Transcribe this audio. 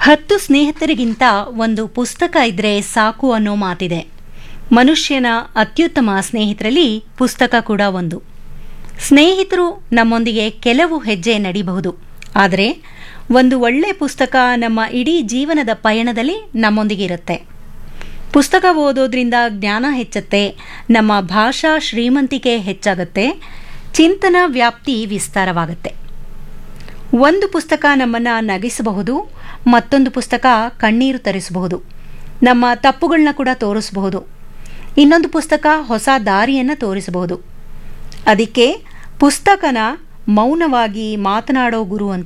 ಹತ್ತು ಸ್ನೇಹಿತರಿಗಿಂತ ಒಂದು ಪುಸ್ತಕ ಇದ್ರೆ ಸಾಕು ಅನ್ನೋ ಮಾತಿದೆ ಮನುಷ್ಯನ ಅತ್ಯುತ್ತಮ ಸ್ನೇಹಿತರಲ್ಲಿ ಪುಸ್ತಕ ಕೂಡ ಒಂದು ಸ್ನೇಹಿತರು ನಮ್ಮೊಂದಿಗೆ ಕೆಲವು ಹೆಜ್ಜೆ ನಡಿಬಹುದು ಆದರೆ ಒಂದು ಒಳ್ಳೆ ಪುಸ್ತಕ ನಮ್ಮ ಇಡೀ ಜೀವನದ ಪಯಣದಲ್ಲಿ ನಮ್ಮೊಂದಿಗೆ ಇರುತ್ತೆ ಪುಸ್ತಕ ಓದೋದ್ರಿಂದ ಜ್ಞಾನ ಹೆಚ್ಚುತ್ತೆ ನಮ್ಮ ಭಾಷಾ ಶ್ರೀಮಂತಿಕೆ ಹೆಚ್ಚಾಗುತ್ತೆ ಚಿಂತನ ವ್ಯಾಪ್ತಿ ವಿಸ್ತಾರವಾಗುತ್ತೆ ಒಂದು ಪುಸ್ತಕ ನಮ್ಮನ್ನು ನಗಿಸಬಹುದು ಮತ್ತೊಂದು ಪುಸ್ತಕ ಕಣ್ಣೀರು ತರಿಸಬಹುದು ನಮ್ಮ ತಪ್ಪುಗಳನ್ನ ಕೂಡ ತೋರಿಸಬಹುದು ಇನ್ನೊಂದು ಪುಸ್ತಕ ಹೊಸ ದಾರಿಯನ್ನು ತೋರಿಸಬಹುದು ಅದಕ್ಕೆ ಪುಸ್ತಕನ ಮೌನವಾಗಿ ಮಾತನಾಡೋ ಗುರು ಅಂತ